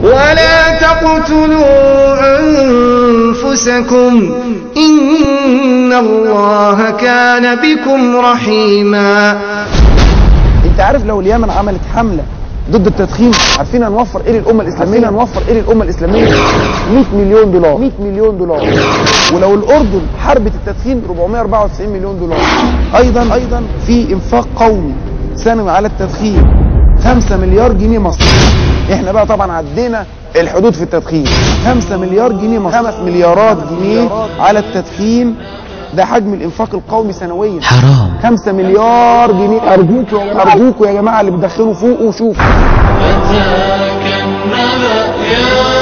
ولا تقتلوا أنفسكم إن الله كان بكم رحيما انت عارف لو اليمن عملت حملة ضد التدخين عارفين هنوفر ايه للامه الاسلاميه هنوفر ايه للامه الاسلاميه 100 مليون دولار 100 مليون دولار ولو الاردن حربت التدخين 494 مليون دولار ايضا ايضا في انفاق قومي سنوي على التدخين 5 مليار جنيه مصري احنا بقى طبعا عدينا الحدود في التدخين 5 مليار جنيه مصري 5 مليارات جنيه على التدخين ده حجم الانفاق القومي سنويا حرام 5 مليار جنيه ارجوكوا يا جماعه ارجوكوا يا جماعه اللي بتدخنوا فوقوا وشوفوا فتاك النبأ يا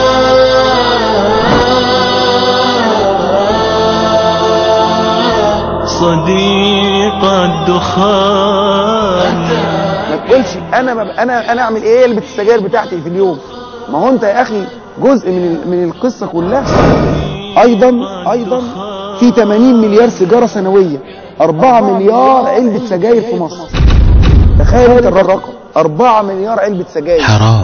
صديق الدخان ما تقولش انا بب... انا انا اعمل ايه علبه السجاير بتاعتي في اليوم ما هو انت يا اخي جزء من ال... من القصه كلها ايضا ايضا في 80 مليار سيجاره سنويه 4 مليار علبه سجاير في مصر تخيل انت الرقم 4 مليار علبه سجاير حرام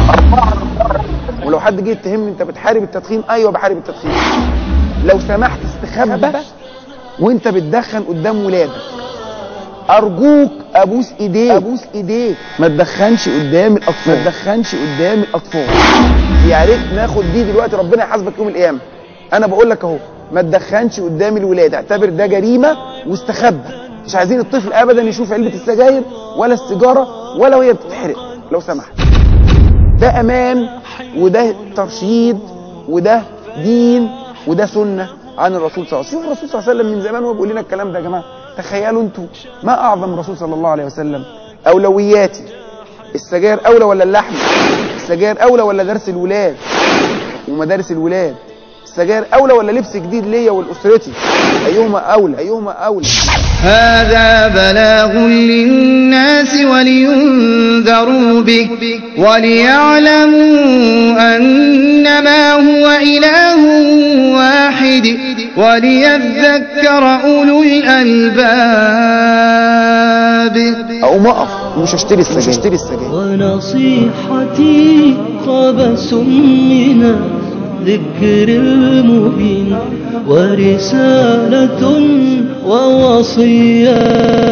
ولو حد جه يتهمني انت بتحارب التدخين ايوه بحارب التدخين لو سمحت استخبى وانت بتدخن قدام ولادك ارجوك ابوس ايديك ابوس ايديك ما تدخنش قدام الاطفال ما تدخنش قدام الاطفال يا ريت ناخد دي دلوقتي ربنا يحاسبك يوم القيامه انا بقول لك اهو ما تدخنش قدام الولاد اعتبر ده جريمه واستخبى مش عايزين الطفل ابدا يشوف علبه السجاير ولا السيجاره ولا وهي بتتحرق لو سمحت ده امان وده ترشيد وده دين وده سنه عن الرسول صلى الله عليه وسلم شوف الرسول صلى الله عليه وسلم من زمان وهو بيقول لنا الكلام ده يا جماعه تخيلوا انتوا ما اعظم الرسول صلى الله عليه وسلم اولوياتي السجاير اولى ولا اللحم السجاير اولى ولا درس الولاد ومدارس الولاد السجاير اولى ولا لبس جديد ليا ولاسرتي ايهما اولى ايهما اولى هذا بلاغ للناس ولينذروا به وليعلموا أنما هو إله واحد وليذكر أولو الألباب اقوم اقف مش اشتري السجاير مش اشتري السجاير ونصيحتي قبس من ذكر المبين ورسالة ووصية